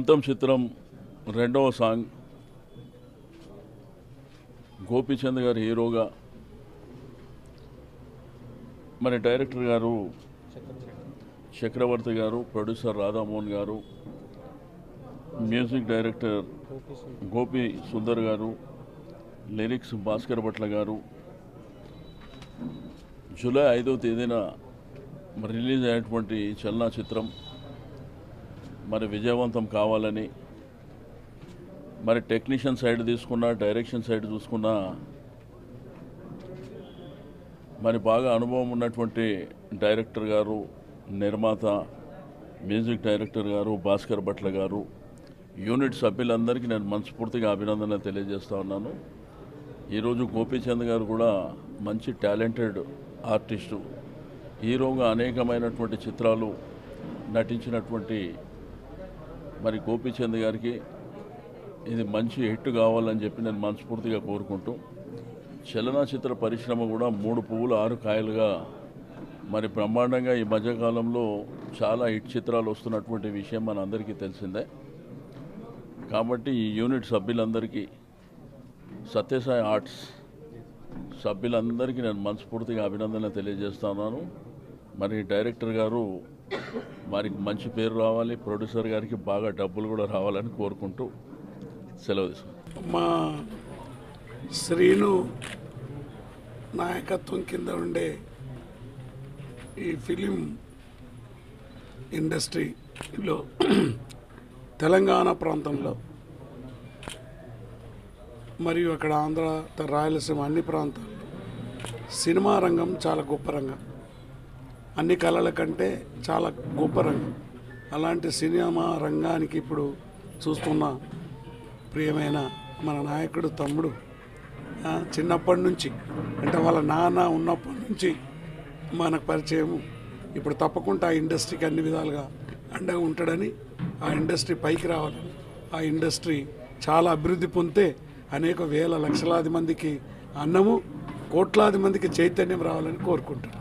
ప్రీతం చిత్రం రెండవ సాంగ్ గోపీచంద్ గారు హీరోగా మరి డైరెక్టర్ గారు చక్రవర్తి గారు ప్రొడ్యూసర్ రాధామోహన్ గారు మ్యూజిక్ డైరెక్టర్ గోపి సుందర్ గారు లిరిక్స్ భాస్కర్ భట్ల గారు జూలై ఐదవ తేదీన మరి రిలీజ్ అయినటువంటి ఈ చలనా చిత్రం మరి విజయవంతం కావాలని మరి టెక్నీషియన్ సైడ్ తీసుకున్నా డైరెక్షన్ సైడ్ చూసుకున్నా మరి బాగా అనుభవం ఉన్నటువంటి డైరెక్టర్ గారు నిర్మాత మ్యూజిక్ డైరెక్టర్ గారు భాస్కర్ భట్ల గారు యూనిట్ సభ్యులందరికీ నేను మనస్ఫూర్తిగా అభినందన తెలియజేస్తా ఉన్నాను ఈరోజు గోపీచంద్ గారు కూడా మంచి టాలెంటెడ్ ఆర్టిస్టు హీరోగా అనేకమైనటువంటి చిత్రాలు నటించినటువంటి మరి గోపీచంద్ గారికి ఇది మంచి హిట్ కావాలని చెప్పి నేను మనస్ఫూర్తిగా కోరుకుంటూ చలనచిత్ర పరిశ్రమ కూడా మూడు పువ్వులు ఆరు కాయలుగా మరి బ్రహ్మాండంగా ఈ మధ్యకాలంలో చాలా హిట్ చిత్రాలు వస్తున్నటువంటి విషయం మన అందరికీ తెలిసిందే కాబట్టి ఈ యూనిట్ సభ్యులందరికీ సత్యసాయి ఆర్ట్స్ సభ్యులందరికీ నేను మనస్ఫూర్తిగా అభినందన తెలియజేస్తున్నాను మరి డైరెక్టర్ గారు వారికి మంచి పేరు రావాలి ప్రొడ్యూసర్ గారికి బాగా డబ్బులు కూడా రావాలని కోరుకుంటూ సెలవు తీసుకుంటాను మా శ్రీను నాయకత్వం కింద ఉండే ఈ ఫిలిం ఇండస్ట్రీలో తెలంగాణ ప్రాంతంలో మరియు అక్కడ ఆంధ్ర త- రాయలసీమ అన్ని ప్రాంతాల్లో సినిమా రంగం చాలా గొప్ప రంగం అన్ని కళల కంటే చాలా గొప్ప రంగం అలాంటి సినిమా రంగానికి ఇప్పుడు చూస్తున్న ప్రియమైన మన నాయకుడు తమ్ముడు ఆ, చిన్నప్పటి నుంచి అంటే వాళ్ళ నాన్న ఉన్నప్పటి నుంచి మనకు పరిచయం ఇప్పుడు తప్పకుండా ఆ ఇండస్ట్రీకి అన్ని విధాలుగా అండగా ఉంటాడని ఆ ఇండస్ట్రీ పైకి రావాలని ఆ ఇండస్ట్రీ చాలా అభివృద్ధి పొందితే అనేక వేల లక్షలాది మందికి అన్నము కోట్లాది మందికి చైతన్యం రావాలని కోరుకుంటాడు